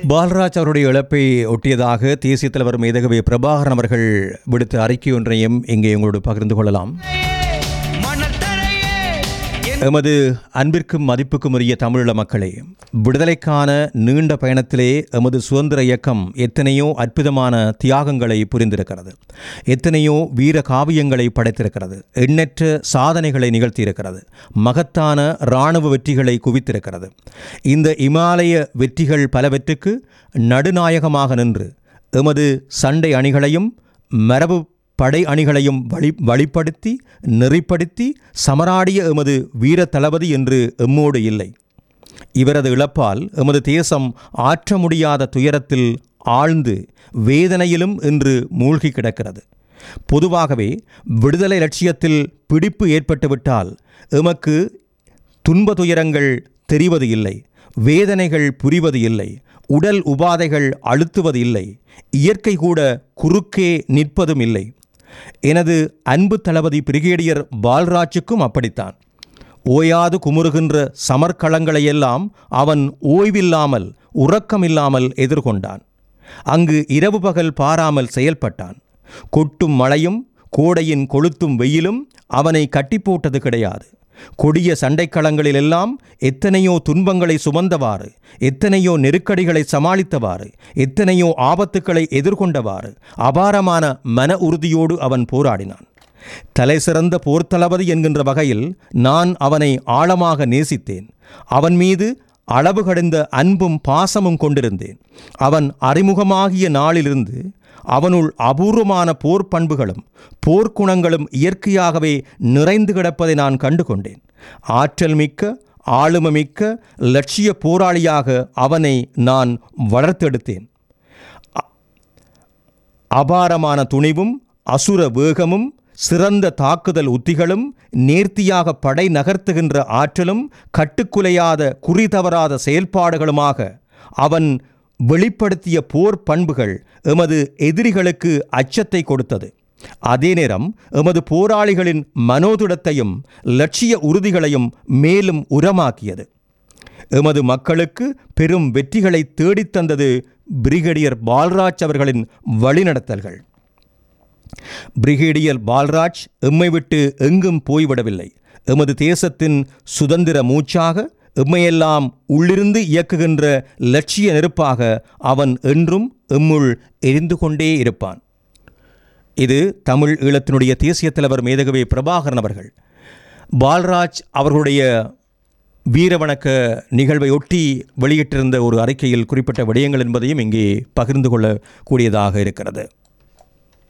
பாலராஜ் அவருடைய இழப்பை ஒட்டியதாக தேசிய தலைவர் மேதகவி பிரபாகரன் அவர்கள் விடுத்த அறிக்கை ஒன்றையும் இங்கே உங்களோடு பகிர்ந்து கொள்ளலாம் மணல் தரையே என் எமது அன்பிற்கும் மதிப்புக்கும் உரிய தமிழீழ மக்களே விடுதலைக்கான நீண்ட பயணத்திலே எமது சுதந்திர இயக்கம் எத்தனையோ அற்புதமான தியாகங்களை புரிந்திருக்கிறது எத்தனையோ வீர காவியங்களை படைத்திருக்கிறது எண்ணற்ற சாதனைகளை நிகழ்த்தியிருக்கிறது மகத்தான இராணுவ வெற்றிகளை குவித்திருக்கிறது இந்த இமாலய வெற்றிகள் பலவற்றுக்கு நடுநாயகமாக நின்று எமது சண்டை அணிகளையும் மரபு படை அணிகளையும் வழி வழிப்படுத்தி நெறிப்படுத்தி சமராடிய எமது வீர தளபதி என்று எம்மோடு இல்லை இவரது இழப்பால் எமது தேசம் ஆற்ற முடியாத துயரத்தில் ஆழ்ந்து வேதனையிலும் இன்று மூழ்கி கிடக்கிறது பொதுவாகவே விடுதலை லட்சியத்தில் பிடிப்பு ஏற்பட்டுவிட்டால் எமக்கு துன்ப துயரங்கள் தெரிவது இல்லை வேதனைகள் புரிவது இல்லை உடல் உபாதைகள் அழுத்துவது இல்லை இயற்கை கூட குறுக்கே நிற்பதும் இல்லை எனது அன்பு தளபதி பிரிகேடியர் பால்ராஜுக்கும் அப்படித்தான் ஓயாது குமுறுகின்ற சமர்க்களங்களையெல்லாம் அவன் ஓய்வில்லாமல் உறக்கமில்லாமல் எதிர்கொண்டான் அங்கு இரவு பகல் பாராமல் செயல்பட்டான் கொட்டும் மழையும் கோடையின் கொளுத்தும் வெயிலும் அவனை கட்டி போட்டது கிடையாது கொடிய சண்டைக்களங்களிலெல்லாம் எத்தனையோ துன்பங்களை சுமந்தவாறு எத்தனையோ நெருக்கடிகளை சமாளித்தவாறு எத்தனையோ ஆபத்துக்களை எதிர்கொண்டவாறு அபாரமான மன உறுதியோடு அவன் போராடினான் தலை சிறந்த போர்த்தளபதி என்கின்ற வகையில் நான் அவனை ஆழமாக நேசித்தேன் அவன் மீது அளவு கடந்த அன்பும் பாசமும் கொண்டிருந்தேன் அவன் அறிமுகமாகிய நாளிலிருந்து அவனுள் அபூர்வமான போர் பண்புகளும் போர்க்குணங்களும் இயற்கையாகவே நிறைந்து கிடப்பதை நான் கண்டு கொண்டேன் ஆற்றல் மிக்க ஆளுமமிக்க லட்சிய போராளியாக அவனை நான் வளர்த்தெடுத்தேன் அபாரமான துணிவும் அசுர வேகமும் சிறந்த தாக்குதல் உத்திகளும் நேர்த்தியாக படை நகர்த்துகின்ற ஆற்றலும் கட்டுக்குலையாத குறி தவறாத செயல்பாடுகளுமாக அவன் வெளிப்படுத்திய போர் பண்புகள் எமது எதிரிகளுக்கு அச்சத்தை கொடுத்தது அதே நேரம் எமது போராளிகளின் மனோதுடத்தையும் லட்சிய உறுதிகளையும் மேலும் உரமாக்கியது எமது மக்களுக்கு பெரும் வெற்றிகளை தேடித்தந்தது பிரிகேடியர் பால்ராஜ் அவர்களின் வழிநடத்தல்கள் பிரிகேடியர் பால்ராஜ் எம்மை விட்டு எங்கும் போய்விடவில்லை எமது தேசத்தின் சுதந்திர மூச்சாக எம்மையெல்லாம் உள்ளிருந்து இயக்குகின்ற லட்சிய நெருப்பாக அவன் என்றும் எம்முள் எரிந்து கொண்டே இருப்பான் இது தமிழ் ஈழத்தினுடைய தேசிய தலைவர் மேதகவி பிரபாகரன் அவர்கள் பால்ராஜ் அவர்களுடைய வீரவணக்க நிகழ்வை ஒட்டி வெளியிட்டிருந்த ஒரு அறிக்கையில் குறிப்பிட்ட விடயங்கள் என்பதையும் இங்கே பகிர்ந்து கொள்ளக்கூடியதாக இருக்கிறது